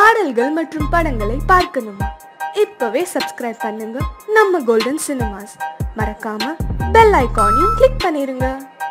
பாடல்கள் மற்றும் படங்களை பார்க்கணுமா இப்பவே சப்ஸ்கிரைப் பண்ணுங்க நம்ம கோல்டன் சினிமாஸ் மறக்காம பெல் ஐகானையும் கிளிக் பண்ணிருங்க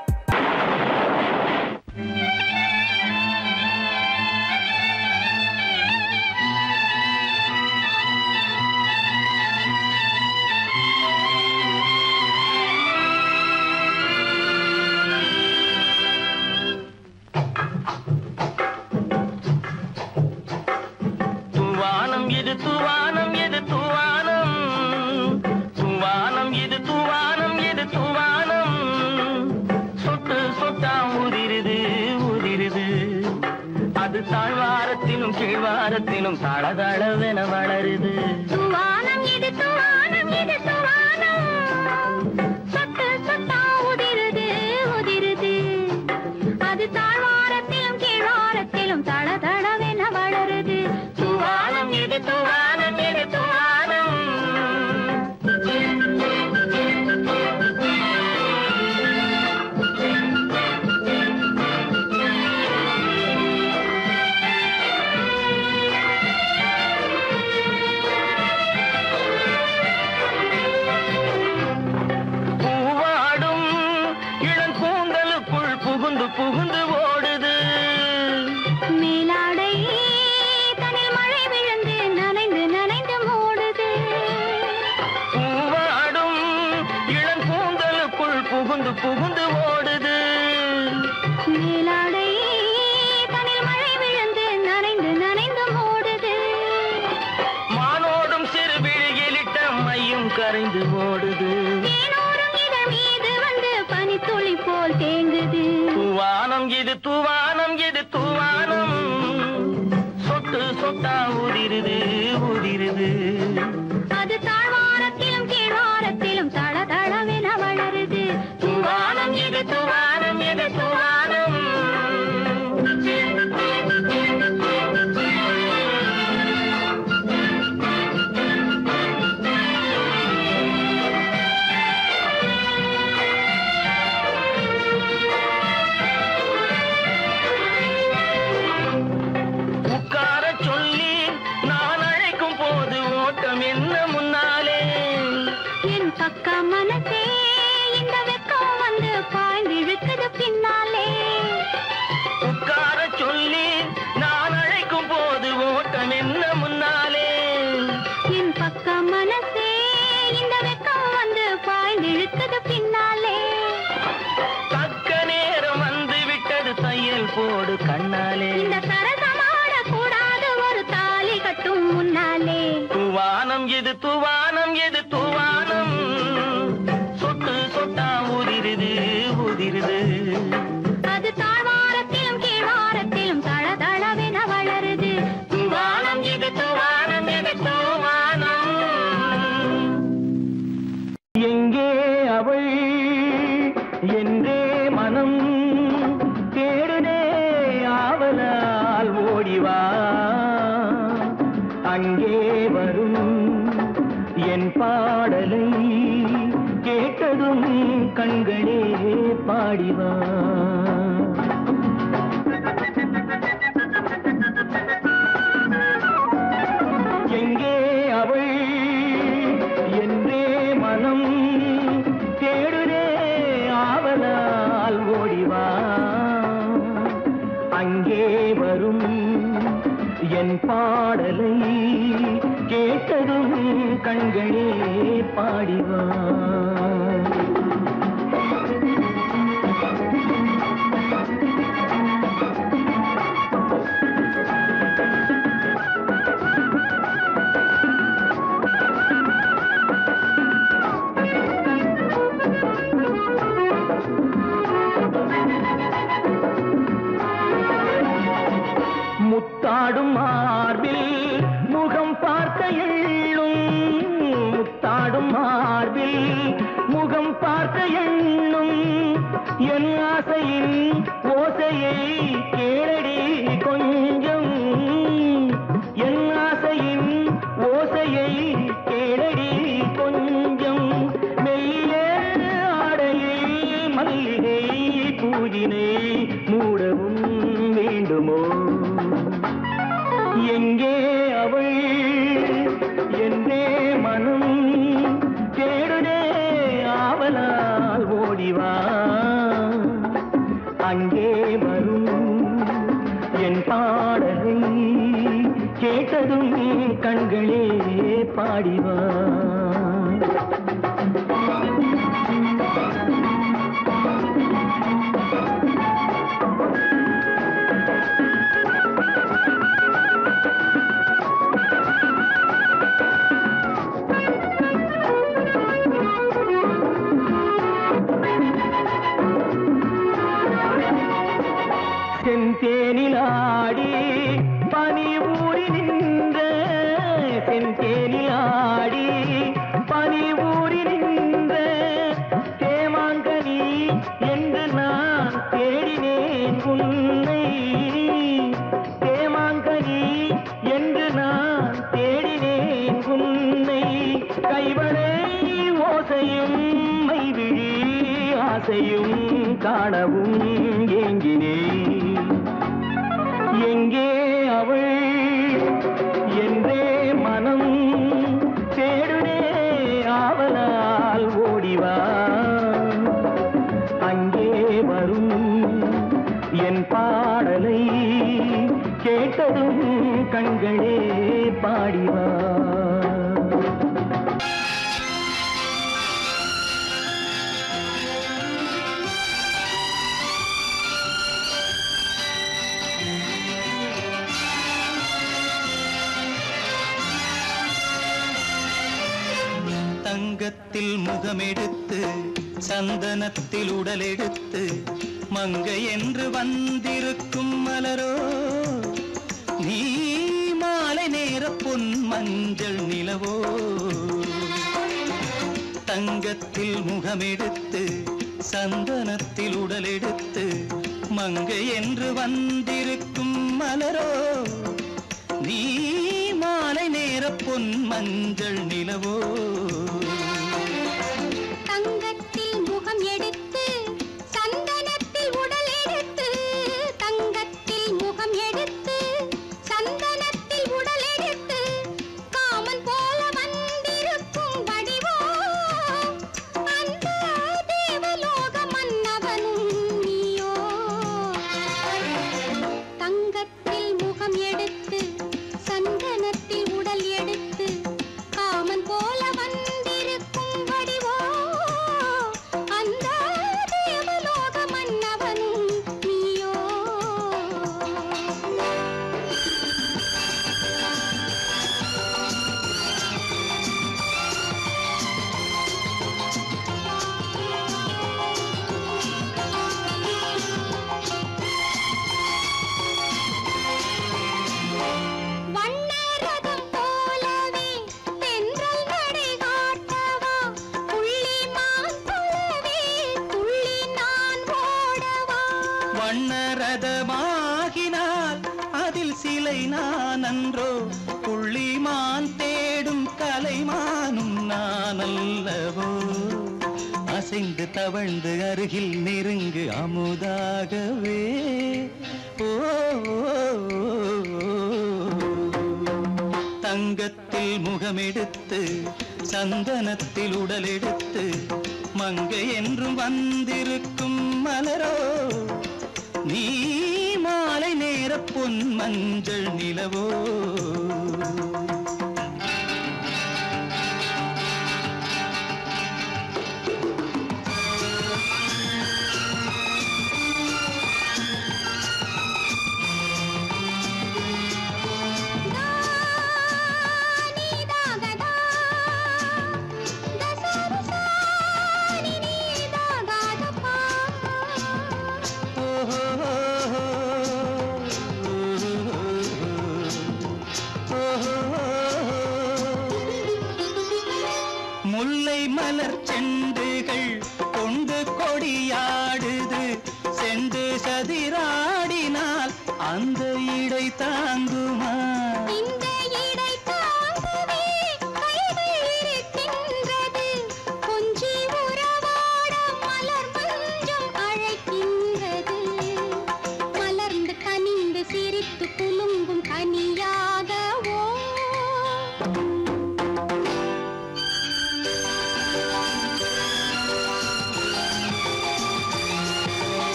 தூவானம் இது தூவானம் இது தூவானம் தூவானம் இது தூவானம் இது தூவானம் சொட்டு சொட்டா உதிருது உதிருது அது தாழ்வாரத்திலும் கீழ்வாரத்திலும் தளதளவென வளருது துவானம் இது துவானம் இது துவானம் சொட்டு சொட்டா உதிருது உதிருது அது தாழ்வாரத்திலும் கீழ்வாரத்திலும் தள தளவென வளருது தூவானம் இது தூவானம் இது தூவானம் பூவாடும் இளங்கூந்தலுக்குள் புகுந்து புகுந்து ஓடுது மேலாடை தனில் மழை விழுந்து நனைந்து நனைந்து மூடுது பூவாடும் இளங்கூந்தலுக்குள் புகுந்து புகுந்து ஓடுது மேலாடை தனில் மழை விழுந்து நனைந்து நனைந்து மூடுது மானோடும் சிறு விழியிலிட்ட மையும் கரைந்து ஓடுது தேனோரும் இதழ் மீது வந்து பனித்துளி போல் தேங்குது தூவானம் இது தூவானம் இது தூவானம் சொட்டு சொட்டா உதிருது உதிருது அது தாழ்வாரத்திலும் கீழ்வாரத்திலும் தள தளவென வளருது தூவானம் இது தூவானம் இது தூவானம் உட்கார சொல்லி நான் அழைக்கும் போது ஓட்டம் என்ன முன்னாலே என் பக்க மனசே இந்த வெக்கம் வந்து பாய்ந்து இழுக்குது பின்னாலே உட்கார சொல்லி நான் அழைக்கும் போது ஓட்டம் என்ன முன்னாலே என் பக்க மனசே இந்த வெக்கம் வந்து பாய்ந்து இழுக்குது பின்னாலே தக்க நேரம் வந்து விட்டது தையல் போடு கண்ணாலே இந்த சரசமாட கூடாது ஒரு தாலி கட்டும் முன்னாலே தூவானம் எது தூவானம் எது தூவானம் சொட்டு சொட்டா உதிருது உதிருது அது தாழ்வாரத்திலும் கீழ்வாரத்திலும் தள தளவென வளருது தூவானம் எது தூவானம் எது தூவானம் எங்கே அவள் என்றே மனம் தேடுதே ஆவலால் ஓடிவா அங்கே வரும் என் பாடலை கேட்டதும் கண்களே பாடிவா எங்கே அவள் என்றே மனம் தேடுதே ஆவலால் ஓடிவா அங்கே வரும் என் பாடலை கேட்டதும் கண்களே பாடிவா முத்தாடும் மார்பில் முகம் பார்க்க எண்ணும் முத்தாடும் மார்பில் முகம் பார்க்க எண்ணும் என் ஆசையின் ஓசையை கேளடி கொஞ்சம் என் ஆசையின் ஓசையை கேளடி கொஞ்சம் மெல்லிய ஆடையில் மல்லிகை பூஜினை மூடவும் வேண்டுமோ எங்கே எங்கே அவள் என்றே மனம் தேடுதே ஆவலால் ஓடிவா அங்கே வரும் என் பாடலை கேட்டதும் கண்களே பாடிவா செந்தேனில் ஆடி பனி ஊறி நின்ற செந்தேனில் ஆடி பனி ஊறி நின்ற தேமாங்கனி என்று நான் தேடினேன் உன்னை தேமாங்கனி என்று நான் தேடினேன் உன்னை கைவளை ஓசையும் மைவிழி ஆசையும் காணவும் ஏங்கினேன் எங்கே அவள் என்றே மனம் தேடுனே ஆவலால் ஓடிவா அங்கே வரும் என் பாடலை கேட்டதும் கண்களே பாடிவா தங்கத்தில் முகமெடுத்து சந்தனத்தில் உடலெடுத்து மங்கை என்று வந்திருக்கும் மலரோ நீ மாலை நேர பொன் மஞ்சள் நிலவோ தங்கத்தில் முகமெடுத்து சந்தனத்தில் உடலெடுத்து மங்கை என்று வந்திருக்கும் மலரோ நீ மாலை நேர பொன் மஞ்சள் நிலவோ தங்கத்தில் முகம் எடுத்து சந்தனத்தில் உடல் எடுத்து தங்கத்தில் முகம் எடுத்து சந்தனத்தில் உடல் எடுத்து காமன் போல வந்திருக்கும் வடிவோ அந்த தேவலோக மன்னவனும் நீயோ தங்கத்தில் முகம் எடுத்து சந்தனத்தில் உடல் எடுத்து காமன் போல வந்திருக்கும் வடிவோ அந்த தேவலோக மன்னவனும் நீயோ வண்ணரதம் போலவே தென்றல் நடை காட்டவா புள்ளிமான் போலவே துள்ளி நான் ஓடவா வண்ணரதமாகினால் அதில் சிலை நான் அன்றோ புள்ளிமான் தேடும் கலைமானும் நான் அல்லவோ அசைந்து தவழ்ந்து அருகில் நெருங்கு அமுதாகவே ஓ, ஓ, ஓ, ஓ. தங்கத்தில் முகமெடுத்து சந்தனத்தில் உடலெடுத்து மங்கை என்றும் வந்திருக்கும் மலரோ நீ மாலை நேர பொன் மஞ்சள் நிலவோ நீதாகதா தசரசா நீதாகதப்பா முல்லை மலர் செண்டுகள் கொண்டு கொடியாடுது செண்டு சதிராடினால் அந்த இடை தாங்குமா இந்த இடை தாங்கவே கைகள் இருக்கின்றது கொஞ்சி உறவாட மலர் மஞ்சம் அழைக்கின்றது மலர்ந்து கனிந்து சிரித்து குலுங்கும் கனியாக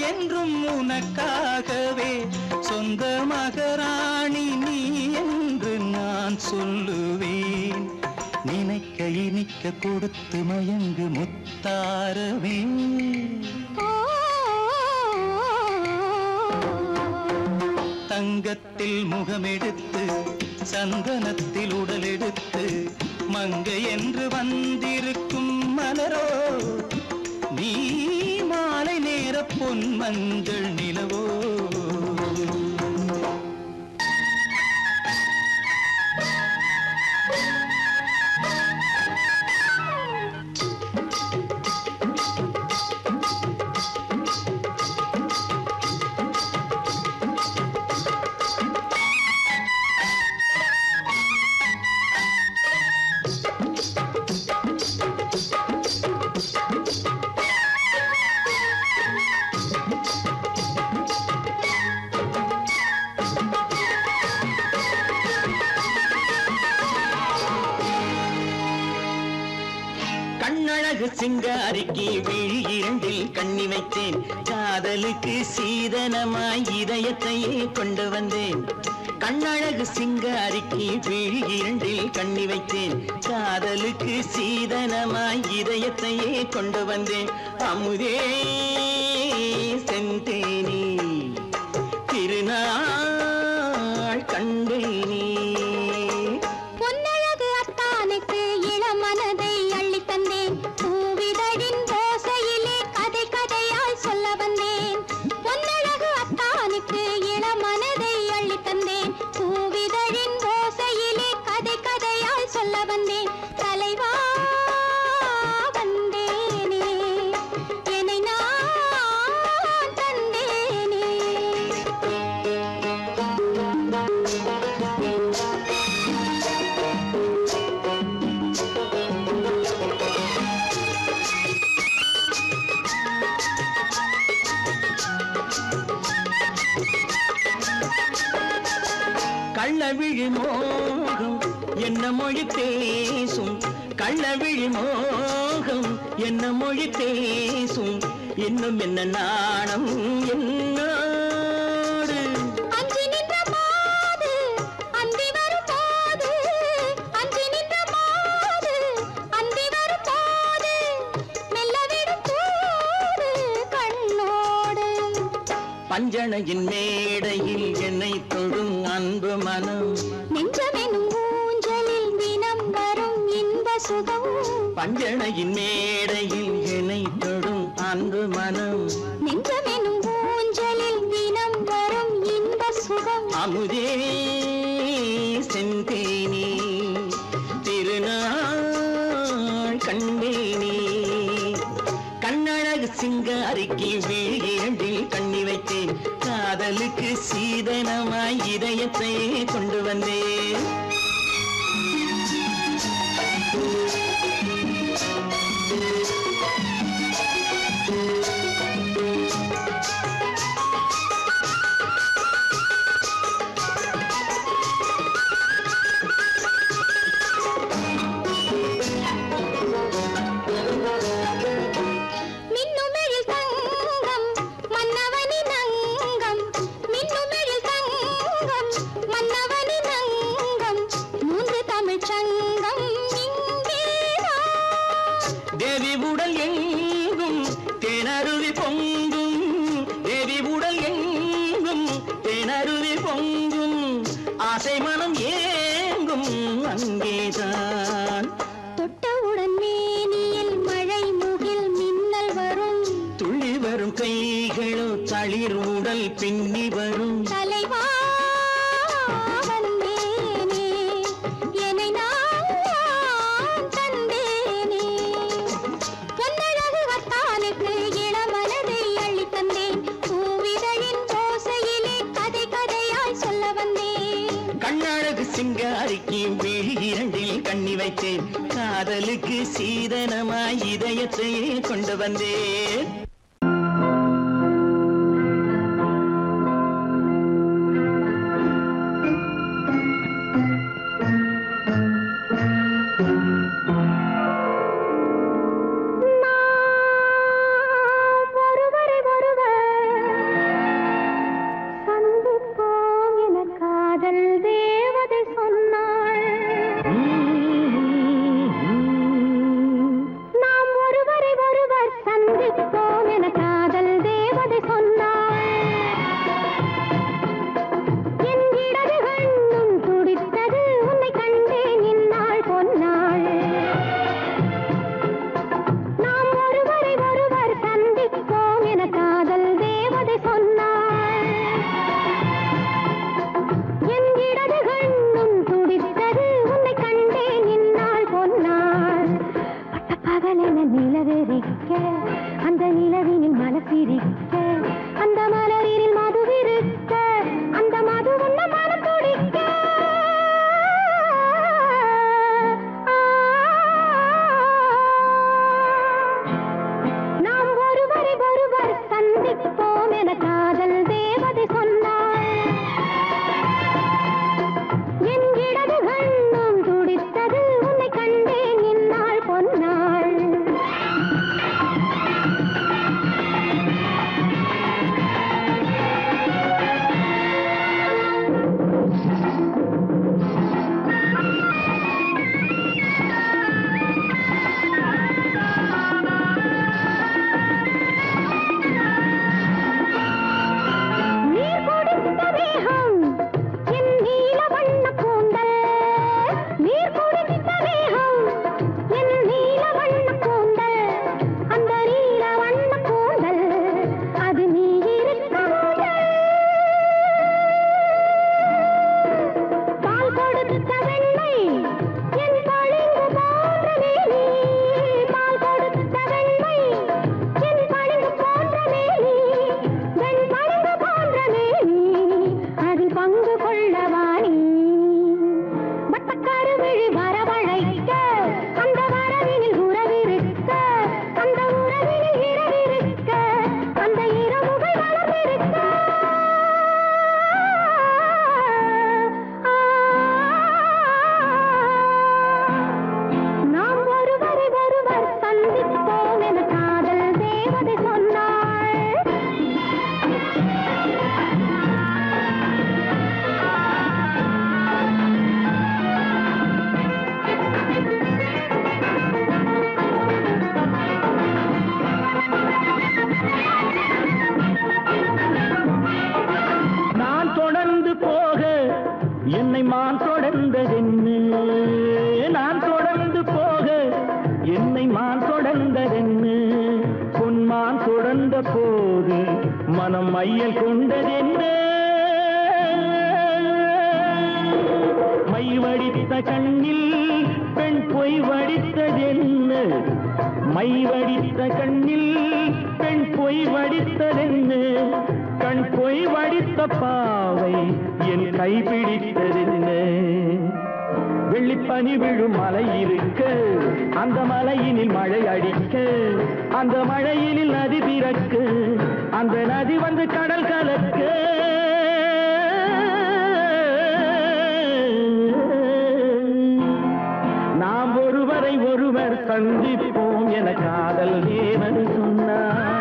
என்றும் உனக்காகவே சொந்த மகராணி நீ என்று நான் சொல்லுவேன் நினைக்க இனிக்க கொடுத்து மயங்கு முத்தாரவே தங்கத்தில் முகமெடுத்து சந்தனத்தில் உடலெடுத்து மங்கை என்று வந்திருக்கும் மலரோ நீ மாலை நேர பொன் மஞ்சள் நிலவோ கண்ணழகு சிங்காரிக்கு விழி இரண்டில் கண்ணி வைத்தேன் காதலுக்கு சீதனமாய் இதயத்தையே கொண்டு வந்தேன் கண்ணழகு சிங்காரிக்கு விழி இரண்டில் கண்ணி வைத்தேன் காதலுக்கு சீதனமாய் இதயத்தையே கொண்டு வந்தேன் அமுதே செந்தேனே திருநாள் கண்டேனே பொன்னழகு அத்தானுக்கு இளமனதை அள்ளித் தந்தேன் பூவிதழின் ஓசையிலே கதை கதையாய் சொல்ல வந்தேன் பொன்னழகு அத்தானுக்கு இளமனதை அள்ளித் தந்தேன் பூவிதழின் ஓசையிலே கதை கதையாய் சொல்ல வந்தேன் தலைவா வந்தேனே என்னை நான் தந்தேனே கள்ளவிழி மோகம் என்ன மொழி பேசும் கள்ளவிழி மோகம் என்ன மொழி பேசும் இன்னும் என்ன நாணம் என்னோடு அஞ்சி நின்ற மாது அந்தி வரும் போது அஞ்சி நின்ற மாது அந்தி வரும் போது மெல்ல விடும் போது கண்ணோடு பஞ்சணையின் மேடையில் என்னை தொடும் அன்பு மனம் நெஞ்சமெனும் ஊஞ்சலில் தினம் வரும் இன்ப சுகம் பஞ்சணையின் மேடையில் என்னை தொடும் அன்பு மனம் நெஞ்சமெனும் ஊஞ்சலில் தினம் வரும் இன்ப சுகம் அமுதே செந்தேனே திருநாள் கண்டேனே கண்ணழகு சிங்காரிக்கு வீழில் கண்ணி வைத்தேன் காதலுக்கு சீதனமாய் இதயத்தை கொண்டு வந்தேன் மின்னுமெழில் தங்கம் மன்னவனின் அங்கம் மின்னுமெழில் தங்கம் மன்னவனின் அங்கம் மூன்று தமிழ்ச் சங்கம் இங்கேதான் தேவி உடல் எங்கும் தேனருவி பொங்கும் தேவி உடல் எங்கும் தேனருவி பொங்கும் ஆசை மனம் ஏங்கும் அங்கேதான் தொட்டவுடன் மேனியில் மழை முகில் மின்னல் வரும் துள்ளி வரும் கைகளோ தளிர் உடல் பின்னி வரும் தலைவா வந்தேனே என்னை நான் தந்தேனே பொன்னழகு வத்தானுக்கு இளமனதை அள்ளித் தந்தேன் பூவிதழின் ஓசையிலே கதை கதையாய் சொல்ல வந்தேன் கண்ணழகு சிங்காரிக்கு விழி இரண்டில் கண்ணி வைத்தேன் காதலுக்கு சீதனமாய் இதயத்தையே கொண்டு வந்தேன் ஒருவரை ஒருவர் மான் தொடர்ந்ததென்னு நான் தொடர்ந்து போக என்னை மான் தொடர்ந்ததென்னு பொன்மான் தொடர்ந்த போது மனம் மையல் கொண்டதென்ன மை வடித்த கண்ணில் பெண் பொய் வடித்ததென்ன மை வடித்த கண்ணில் பெண் பொய் வடித்ததென்ன கண் பொய் வடித்த பாவை என் கை பிடித்ததென்ன வெள்ளிப்பனி விழும் மலை இருக்க அந்த மலையினில் மழை அடிக்க அந்த மழையினில் நதி பிறக்க அந்த நதி வந்து கடல் கலக்க நாம் ஒருவரை ஒருவர் சந்திப்போம் என காதல் தேவன் சொன்னார்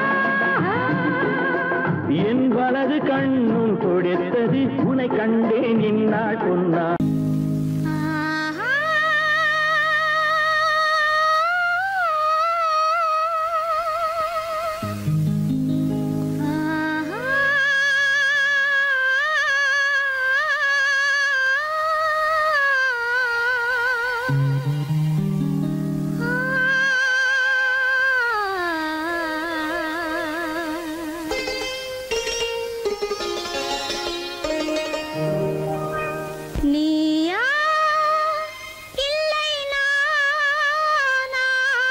என் வலது கண்ணும் தொடுத்தது உனை கண்டேன் இந்நாள் சொன்னார் நீயா இல்லை நானா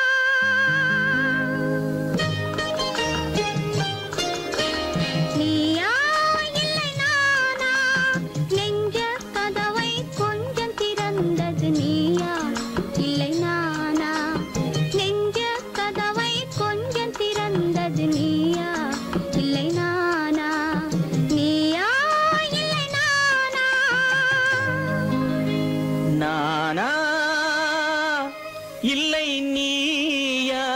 நீயா இல்லை நானா நெஞ்ச கதவை கொஞ்சம் திறந்தது நீயா இல்லை நானா நெஞ்ச கதவை கொஞ்சம் திறந்தது நீயா இல்லை நானா நீயா இல்லை நானா நானா இல்லை நீயா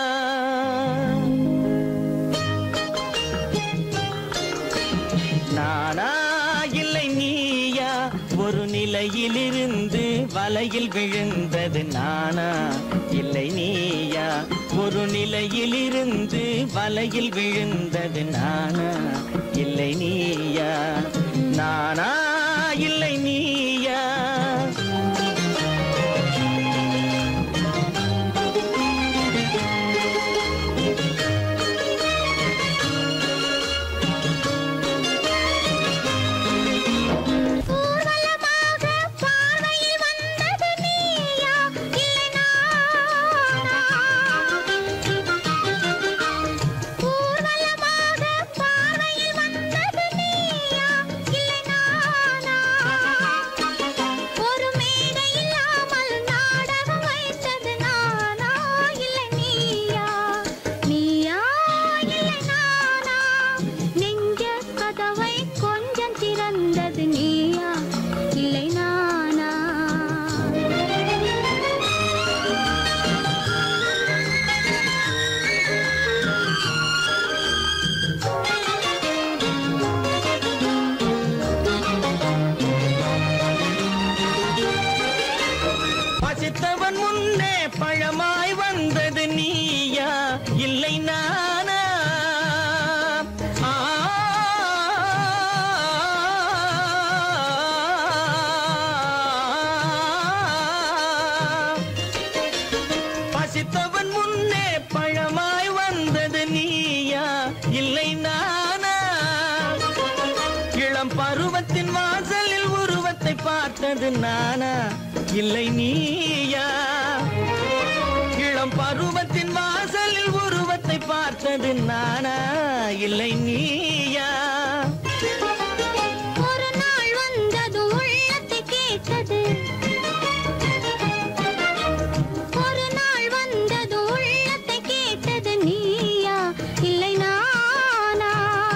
நானா இல்லை நீயா ஒரு நிலையிலிருந்து வலையில் விழுந்தது நானா இல்லை நீயா ஒரு நிலையிலிருந்து வலையில் விழுந்தது நானா இல்லை நீயா நானா இல்லை நீயா ஊர்வலமாக பார்வையில் வந்தது நீயா இல்லை நானா ஊர்வலமாக பார்வையில் வந்தது நீயா இல்லை நானா ஒரு மேடை இல்லாமல் நாடகம் வைத்தது நானா இல்லை நீயா நீயா இல்லை நானா நெஞ்ச கதவை கொஞ்சம் திறந்தது நீயா இல்லை நானா பசித்தவன் முன்னே பழமாய் வந்தது நீயா இல்லை நானா ஆ. பசித்தவன் முன்னே பழமாய் வந்தது நீயா இல்லை நானா இளம் பருவத்தின் வாசலில் உருவத்தை பார்த்தது நானா இல்லை நீயா இளம் பருவத்தின் வாசலில் உருவத்தை பார்த்தது நானா இல்லை நீயா ஒரு நாள் வந்தது உள்ளத்தை கேட்டது ஒரு நாள் வந்தது உள்ளத்தை கேட்டது நீயா இல்லை நானா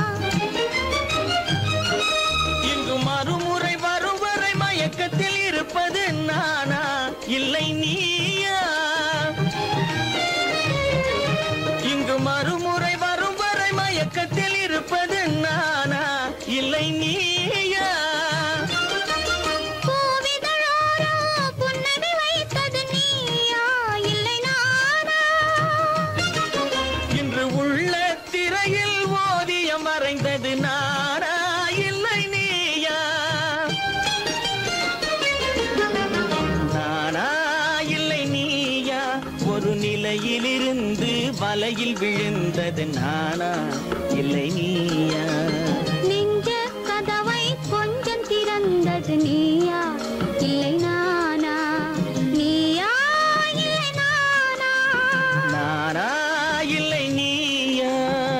இங்கு மறுமுறை வரும் வரை மயக்கத்தில் இருப்பது நானா இல்லை நீயா இங்கு மறுமுறை வரும் வரை மயக்கத்தில் இருப்பது நானா இல்லை நீயா பூவிதழோரோ புன்னகை வைத்தது நீயா இல்லை நானா இன்று உள்ள திரையில் ஓவியம் வரைந்தது நானா இல்லை நீயா திறந்தது நானா இல்லை நீயா நெஞ்ச கதவை கொஞ்சம் திறந்தது நீயா இல்லை நானா நீயா இல்லை நானா நானா இல்லை நீயா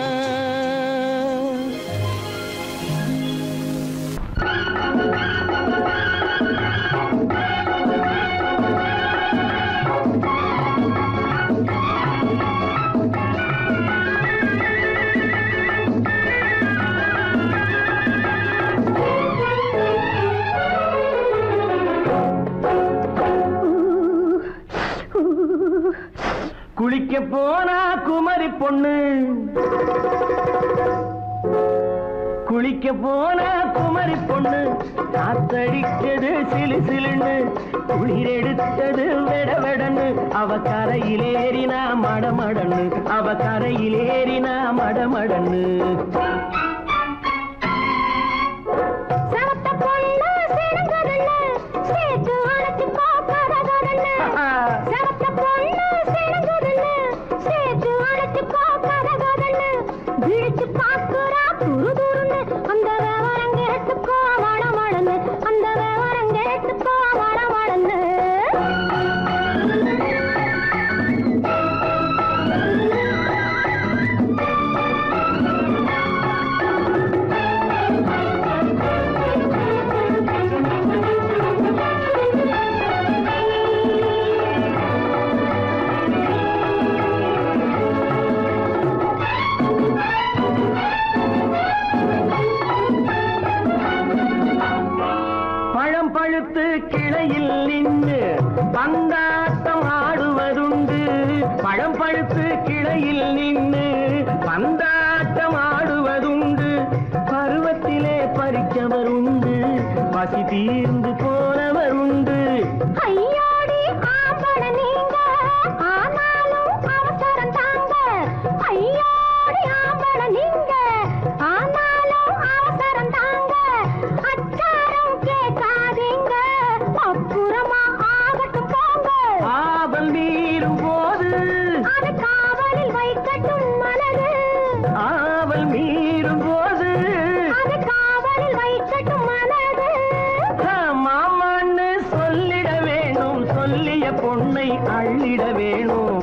குளிக்க போனா குமரி பொண்ணு குளிக்க போனா குமரி பொண்ணு காத்தடிச்சது சிலு சிலுன்னு குளிர் எடுத்தது வெட வெடன்னு அவ கரையிலேறினா மடமடன்னு அவ கரையிலேறினா மடமடன்னு சரத்த பொண்ணு சிறந்ததுன்னு சேர்த்து அழைச்சு பார்க்கறதுன்னு சரத்த பொண்ணு சிறந்ததுன்னு சேர்த்து அழைச்சு பார்க்கறதுன்னு விழிச்சு பார்க்குறா துரு துருன்னு அந்த விவரம் கேட்டுக்கோ மடமடன்னு அந்த விவரம் கேட்டுக்கோ மடமடன்னு பழம் பழுத்து கிளையில் நின்று பந்தாட்டம் ஆடுவதுண்டு பழம் பழுத்து கிளையில் நின்று பந்தாட்டம் ஆடுவதுண்டு பருவத்திலே பறிச்சவர் உண்டு பசி தீர்ந்து போனவர் உண்டு ஐயோடி ஆம்பள நீங்க ஆனாலும் அவசரம் தாங்க ஐயோடி ஆம்பள நீங்க ஆனாலும் அவசரம் தாங்க அச்சாரம் கேட்காதீங்க அப்புறமா ஆகட்டும் போங்க ஆபல் மீறும் போது அது காவலில் வைக்கட்டும் மனது ஆவல் மீறும் போது அது காவலில் வைக்கட்டும் மனது ஆ, மாமான்னு சொல்லிட வேணும் சொல்லிய பொண்ணை அள்ளிட வேணும்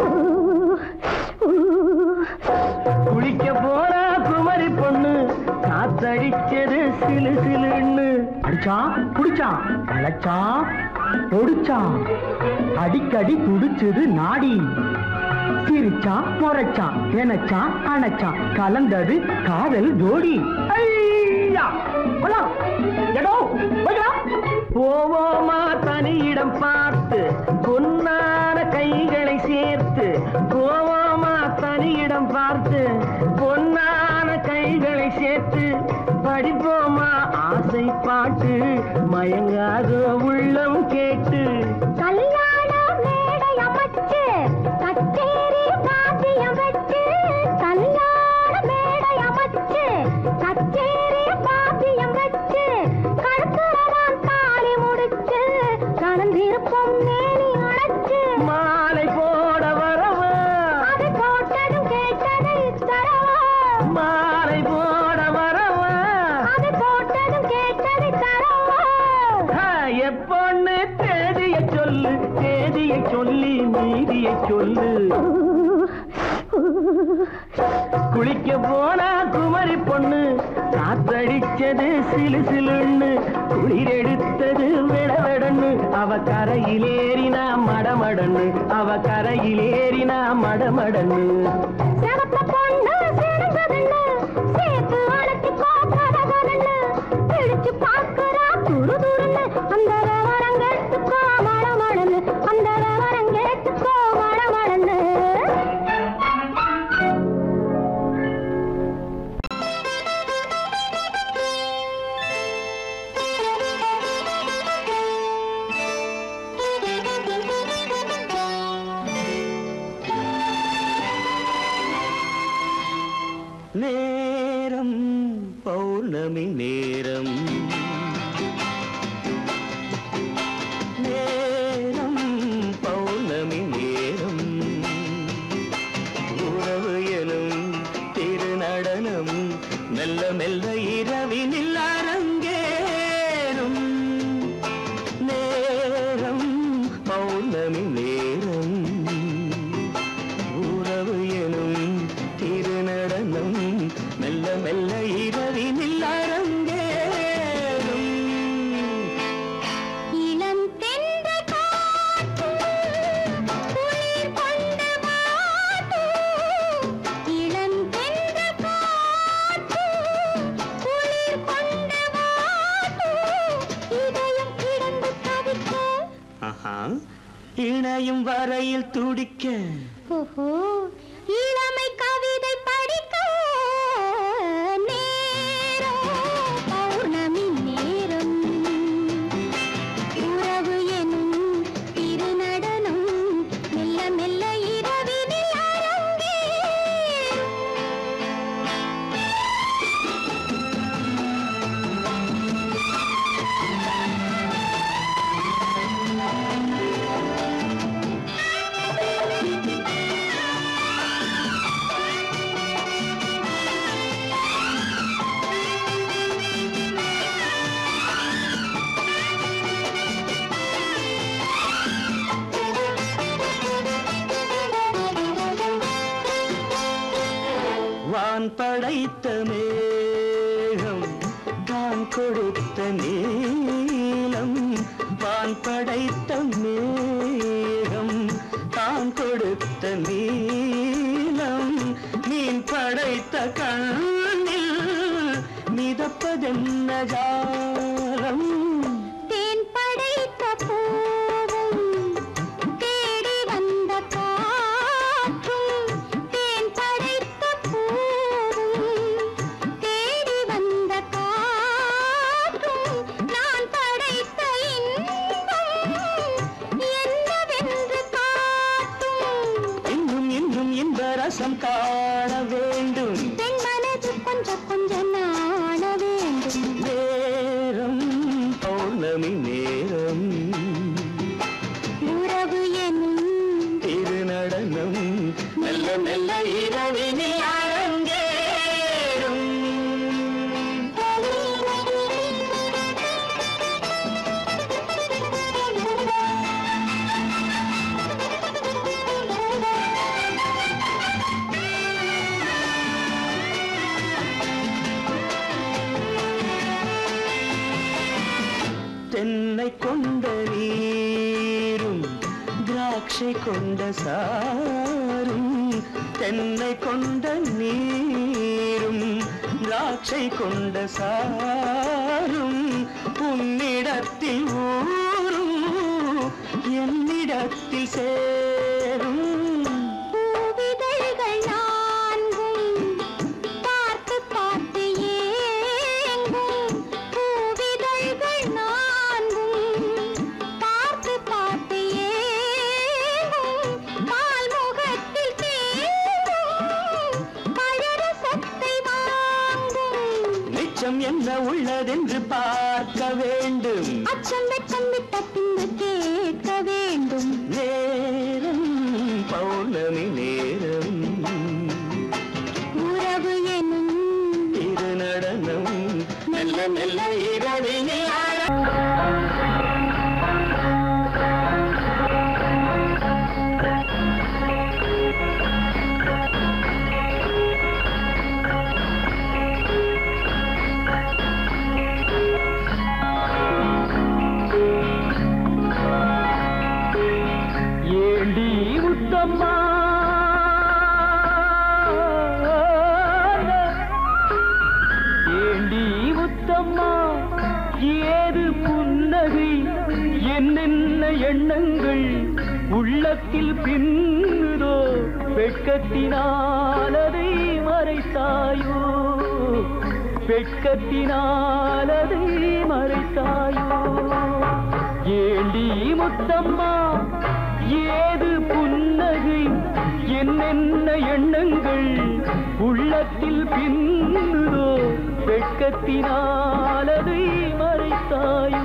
குளிக்க போனா குமரி பொண்ணு காத்தடிச்சது சிலு சிலுன்னு அடிச்சான் புடிச்சான் அழைச்சான் பொடிச்சான் அடிக்கடி துடிச்சது நாடி சிரிச்சான் முறைச்சான் நினைச்சான் அணைச்சான் கலந்தது காதல் ஜோடி ஐயா! கொல்லாம்! எடோ, போய்க்கலாம். போவோமா தனியிடம் பார்த்து பொன்னான கைகளை சேர்த்து போவோமா தனியிடம் பார்த்து பொன்னான கைகளை சேர்த்து படிப்போமா ஆசை பாட்டு மயங்காத உள்ளம் கேட்டு கல்யாண மேடை அமைச்சு கச்சேரி வாத்தியம் வச்சு கல்யாண மேடை அமைச்சு கச்சேரி வாத்தியம் வச்சு கழுத்துறதான் தாலி முடிச்சு கலந்திருப்போம் மேனி அழைச்சு மாலை போட வரவா அது போட்டதும் கேட்டதை தரவா மாலை போட வரவா அது போட்டதும் கேட்டதை தரவா ஆ, எப்பொண்ணு தேதிய சொல்லு தேதிய சொல்லி நீதிய சொல்லு குளிக்க போனா குமரி பொண்ணு காத்தடிச்சது சிலு சிலுன்னு குளிர் எடுத்தது விடவெடன்னு அவ கரையிலேறினா மடமடன்னு அவ கரையிலேறினா மடமடன்னு சிவத்த பொண்ணு சிறந்ததுன்னு சேர்த்து அழைச்சு பார்க்கறதுன்னு பிடிச்சு பார்க்கறா துரு துருன்னு அந்த விவரம் கேட்டுக்கோ மடமடன்னு அந்த விவரம் கேட்டுக்கோ மடமடன்னு நேரம் பௌர்ணமி நேரம் நேரம் பௌர்ணமி நேரம் உறவு எனும் மெல்ல மெல்ல இரவினில் அரங்கேறும் நேரம் பௌர்ணமி நேரம் உறவு எனும் திருநடனம் மெல்ல மெல்ல இரவினில் அரங்கேறும் இளம் தென்ற காற்றும் குளிர் கொண்ட வாட்டும் இளம் தென்ற காற்றும் குளிர் கொண்ட வாட்டும் இதயம் கிடந்து தவிக்க ஆஹா இணையும் வரையில் துடிக்க ஓஹோ இளமை கவிதை படிக்க நேரம் பௌர்ணமி நேரம் உறவு எனும் திருநடனம் மெல்ல மெல்ல இரவினில் அரங்கேறும் வான் படைத்த மேகம் தான் கொடுத்த நீலம் வான் படைத்த மேகம் தான் கொடுத்த நீலம் மீன் படைத்த கண்ணில் மிதப்பதென்ன ஜாலம் தேன் படைத்த பூவும் தேடி வந்த காற்றும் தேன் படைத்த பூவும் தேடி வந்த காற்றும் நான் படைத்த இன்பம் என்னவென்று காட்டும் இன்னும் இன்னும் இந்த ரசம் காண வேண்டும் பெண் மனது கொஞ்சம் கொஞ்சம் நாண வேண்டும் நேரம் பௌர்ணமி நேரம் உறவு எனும் திருநடனம் மெல்ல மெல்ல இரவினில் அரங்கேறும் தென்னை கொண்ட நீரும் திராட்சை கொண்ட சாரும் தென்னை கொண்ட நீரும் திராட்சை கொண்ட சாரும் உன்னிடத்தில் ஊரும் என்னிடத்தில் சேரும் பூவிதழ்கள் நான்கும் பார்த்து பார்த்து ஏங்கும் பூவிதழ்கள் நான்கும் பார்த்து பார்த்து ஏங்கும் பால் முகத்தில் தேங்கும் பழரசத்தை வாங்கும் நிச்சம் என்ன உள்ளதென்று பார்க்க வேண்டும் அச்சம் வெச்சம் விட்ட பின்பு கேட்க வேண்டும் நேரம் பௌர்ணமி நேரம் உறவு எனும் திருநடனம் மெல்ல மெல்ல இரவினில் ஏண்டி உத்தம்மா ஏண்டி உத்தம்மா ஏது புன்னகை என்னென்ன எண்ணங்கள் உள்ளத்தில் பின்னுதோ வெட்கத்தினாலதை மறைத்தாயோ வெட்கத்தினாலதை மறைத்தாயோ ஏண்டி முத்தம்மா ஏது புன்னகை என்னென்ன எண்ணங்கள் உள்ளத்தில் பின்னுதோ வெட்கத்தினாலதை மறைத்தாயோ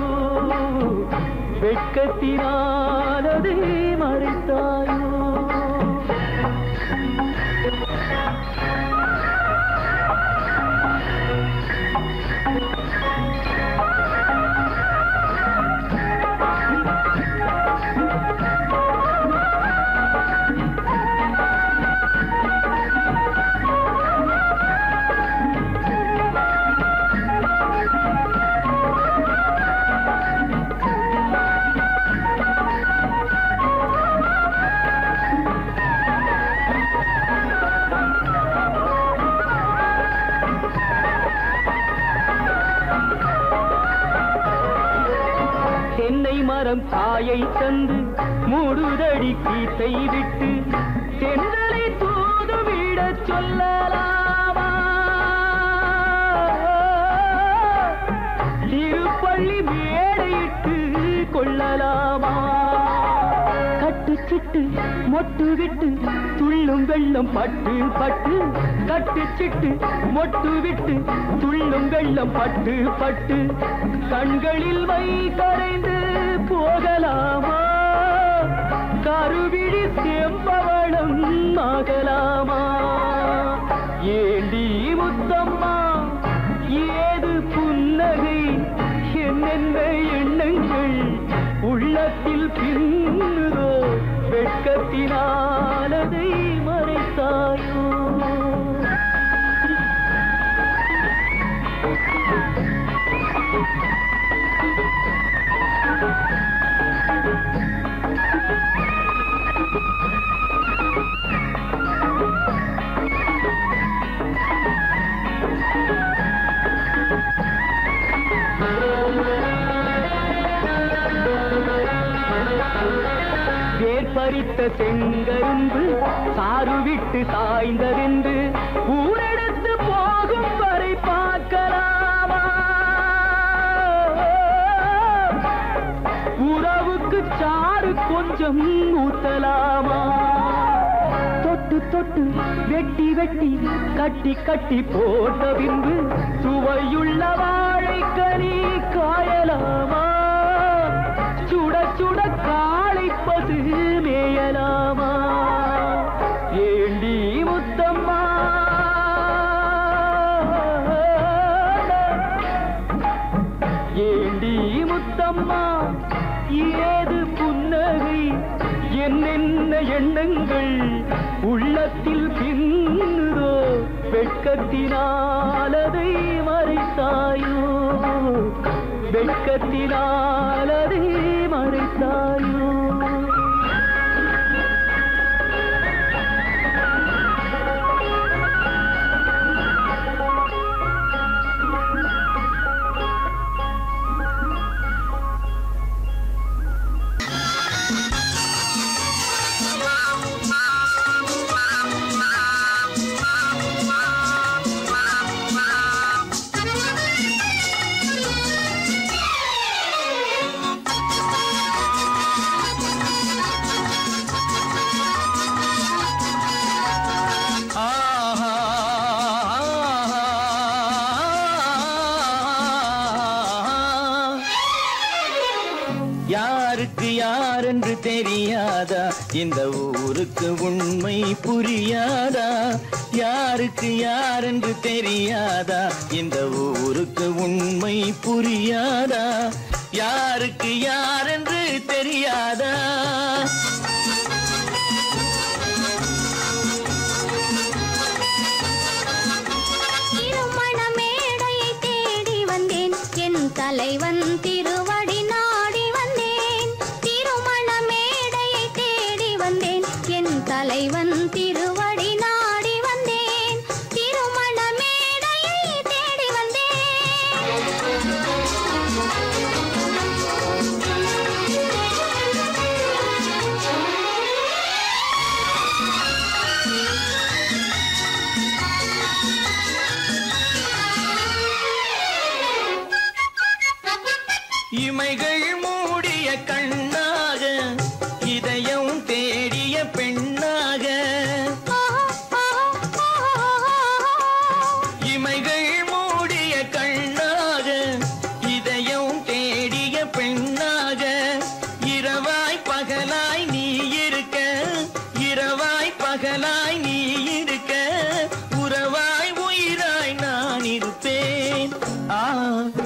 வெட்கத்தினாலதை மறைத்தாயோ தென்னை மரம் காயை தந்து மூடுதடி கீத்தை விட்டு தென்றலை தூதுவிடச் சொல்லலாமா திருப்பள்ளி மேடையிட்டு கொள்ளலாமா கட்டுச்சிட்டு மொட்டு விட்டு துள்ளும் வெள்ளம் பட்டு பட்டு கட்டுச்சிட்டு மொட்டு விட்டு துள்ளும் வெள்ளம் பட்டு பட்டு கண்களில் வை கரைந்து போகலாமா கருவிழி செம்பவளம் ஆகலாமா ஏண்டி முத்தம்மா ஏது புன்னகை என்னென்ன எண்ணங்கள் உள்ளத்தில் பின்னுதோ வெட்கத்தினாலதை மறைத்தாயோ வேர்பறித்த செங்கரும்பு சாறு விட்டு சாய்ந்ததென்று ஊரெடுத்து போகும் வரை பார்க்கலாமா உறவுக்கு சாறு கொஞ்சம் ஊத்தலாமா தொட்டு தொட்டு வெட்டி வெட்டி கட்டி கட்டி போட்ட பின்பு சுவையுள்ள வாழைக்கனி காயலாமா சுட சுட காளை பசு மேயலாமா ஏண்டி முத்தம்மா ஏண்டி முத்தம்மா ஏது புன்னகை என்னென்ன எண்ணங்கள் உள்ளத்தில் பின்னுதோ வெட்கத்தினாலதை மறைத்தாயோ வெட்கத்தினாலதை மறைத்தாயோ யாருக்கு யாரென்று தெரியாதா இந்த ஊருக்கு உண்மை புரியாதா யாருக்கு யாரென்று தெரியாதா இந்த ஊருக்கு உண்மை புரியாதா யாருக்கு யாரென்று தெரியாதா திருமண மேடையை தேடி வந்தேன் என் தலைவன் திருவடி நாடி வந்தேன் திருமண மேடையை தேடி வந்தேன் என் தலைவன் திருவடி நாடி வந்தேன் திருமண மேடையை தேடி இமைகள் மூடிய கண்ணாக இதயம் தேடிய பெண்ணாக இமைகள் மூடிய கண்ணாக இதயம் தேடிய பெண்ணாக இரவாய் பகலாய் நீ இருக்க இரவாய் பகலாய் நீ இருக்க உறவாய் உயிராய் நான் இருப்பேன் ஆ வா